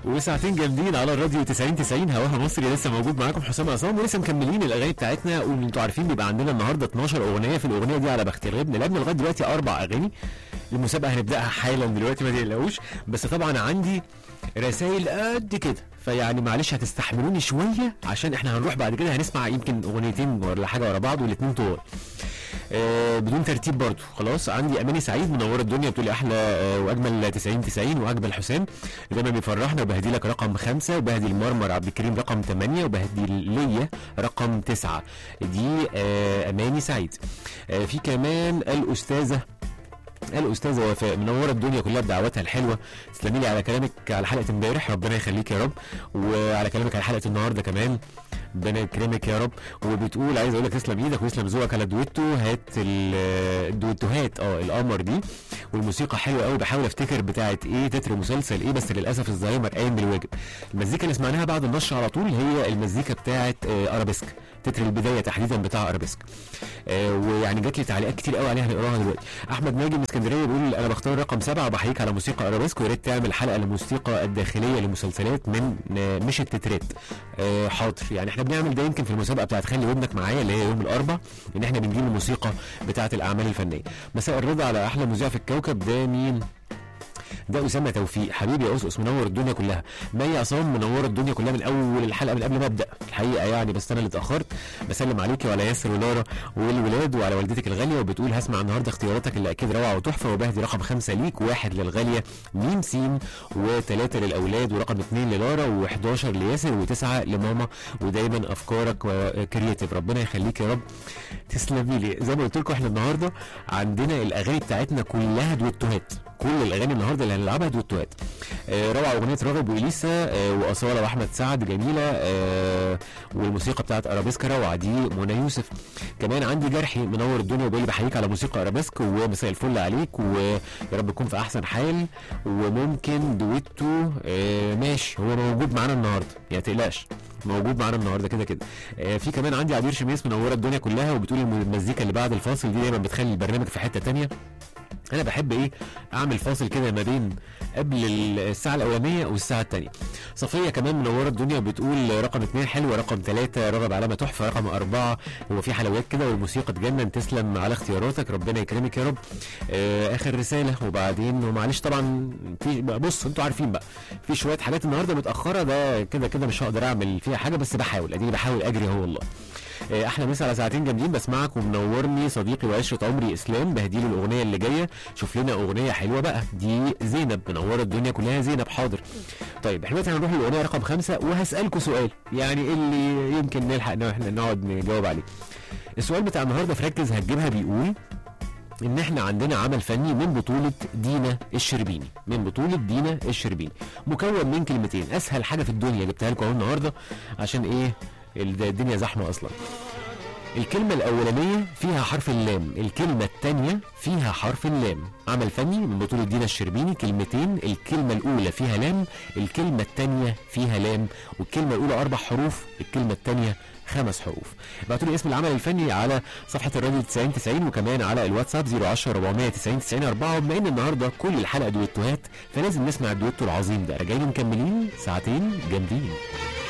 وساعتين جامدين على الراديو 90 90 هواها مصري لسه موجود معاكم حسام عصام ولسه مكملين الاغاني بتاعتنا وانتوا عارفين بيبقى عندنا النهارده 12 اغنيه في الاغنيه دي على بخت الغيب لعبنا لغايه دلوقتي اربع اغاني المسابقه هنبداها حالا دلوقتي ما تقلقوش بس طبعا عندي رسائل قد كده فيعني معلش هتستحملوني شويه عشان احنا هنروح بعد كده هنسمع يمكن اغنيتين ولا حاجه ورا بعض والاثنين طوال آه بدون ترتيب برضو خلاص عندي اماني سعيد منوره الدنيا بتقولي احلى آه واجمل 90 90 واجمل حسام دايما بيفرحنا وبهدي لك رقم خمسة وبهدي المرمر عبد الكريم رقم 8 وبهدي ليا رقم 9 دي آه اماني سعيد آه في كمان الاستاذه الاستاذه وفاء منوره الدنيا كلها بدعواتها الحلوه تسلمي لي على كلامك على حلقه امبارح ربنا يخليك يا رب وعلى كلامك على حلقه النهارده كمان ربنا يكرمك يا رب وبتقول عايز اقول لك تسلم ايدك ويسلم ذوقك على دويتو هات ال- الدويتوهات اه القمر دي والموسيقى حلوه قوي بحاول افتكر بتاعت ايه تتر مسلسل ايه بس للاسف الزهايمر قايم بالواجب المزيكا اللي سمعناها بعد النشر على طول هي المزيكا بتاعت آه، ارابيسك تتر البدايه تحديدا بتاع ارابيسك آه، ويعني جات لي تعليقات كتير قوي عليها هنقراها دلوقتي احمد ناجي من اسكندريه بيقول انا بختار رقم سبعه وبحييك على موسيقى ارابيسك ويا ريت تعمل حلقه للموسيقى الداخليه للمسلسلات من آه، مش التترات آه، حاضر يعني احنا بنعمل ده يمكن في المسابقه بتاعت خلي ودنك معايا اللي هي يوم الاربعاء ان احنا بنجيب الموسيقى بتاعت الاعمال الفنيه مساء الرضا على احلى مذيع في الكوكب ده مين ده اسامه توفيق حبيبي يا اسقس منور الدنيا كلها مي عصام منور الدنيا كلها من اول الحلقه من قبل ما ابدا الحقيقه يعني بس انا اللي اتاخرت بسلم عليكي وعلى ياسر ولارا والولاد وعلى والدتك الغاليه وبتقول هسمع النهارده اختياراتك اللي اكيد روعه وتحفه وبهدي رقم خمسه ليك واحد للغاليه ميم سين وثلاثه للاولاد ورقم اثنين للارا و11 لياسر وتسعه لماما ودايما افكارك كرييتيف ربنا يخليك يا رب تسلمي لي زي ما قلت لكم احنا النهارده عندنا الاغاني بتاعتنا كلها دويتوهات كل الاغاني النهارده اللي هنلعبها دويتوهات آه روعه اغنيه راغب واليسا آه واصاله واحمد سعد جميله آه والموسيقى بتاعت ارابيسك روعه دي منى يوسف كمان عندي جرحي منور الدنيا وبيقول لي بحييك على موسيقى ارابيسك ومساء الفل عليك ويا رب تكون في احسن حال وممكن دويتو آه ماشي هو موجود معانا النهارده يا تقلقش موجود معانا النهارده كده كده آه في كمان عندي عبير شميس منوره الدنيا كلها وبتقول المزيكا اللي بعد الفاصل دي دايما بتخلي البرنامج في حته تانية انا بحب ايه اعمل فاصل كده ما بين قبل الساعه الاولانيه والساعه الثانيه صفيه كمان منوره الدنيا بتقول رقم اثنين حلوه رقم ثلاثه رغب علامه تحفه رقم اربعه هو في حلويات كده والموسيقى تجنن تسلم على اختياراتك ربنا يكرمك يا رب آه اخر رساله وبعدين ومعلش طبعا في بص انتوا عارفين بقى في شويه حاجات النهارده متاخره ده كده كده مش هقدر اعمل فيها حاجه بس بحاول اديني بحاول اجري هو والله آه، احلى مسا على ساعتين جامدين بسمعك ومنورني صديقي وعشره عمري اسلام بهديله الاغنيه اللي جايه شوف لنا اغنيه حلوه بقى دي زينب منوره الدنيا كلها زينب حاضر طيب احنا دلوقتي هنروح للاغنيه رقم خمسة وهسالكم سؤال يعني إيه اللي يمكن نلحق ان احنا نقعد نجاوب عليه السؤال بتاع النهارده في ركز هتجيبها بيقول ان احنا عندنا عمل فني من بطولة دينا الشربيني من بطولة دينا الشربيني مكون من كلمتين اسهل حاجة في الدنيا جبتها لكم اهو النهارده عشان ايه ال- الدنيا زحمة اصلا الكلمة الأولانية فيها حرف اللام الكلمة الثانية فيها حرف اللام عمل فني من بطولة دينا الشربيني كلمتين الكلمة الأولى فيها لام الكلمة الثانية فيها لام والكلمة الأولى أربع حروف الكلمة الثانية خمس حروف ابعتوا لي اسم العمل الفني على صفحة الراديو 90 90 وكمان على الواتساب 010 490 90 4 وبما ان النهارده كل الحلقة دويتوهات فلازم نسمع الدويتو العظيم ده راجعين مكملين ساعتين جامدين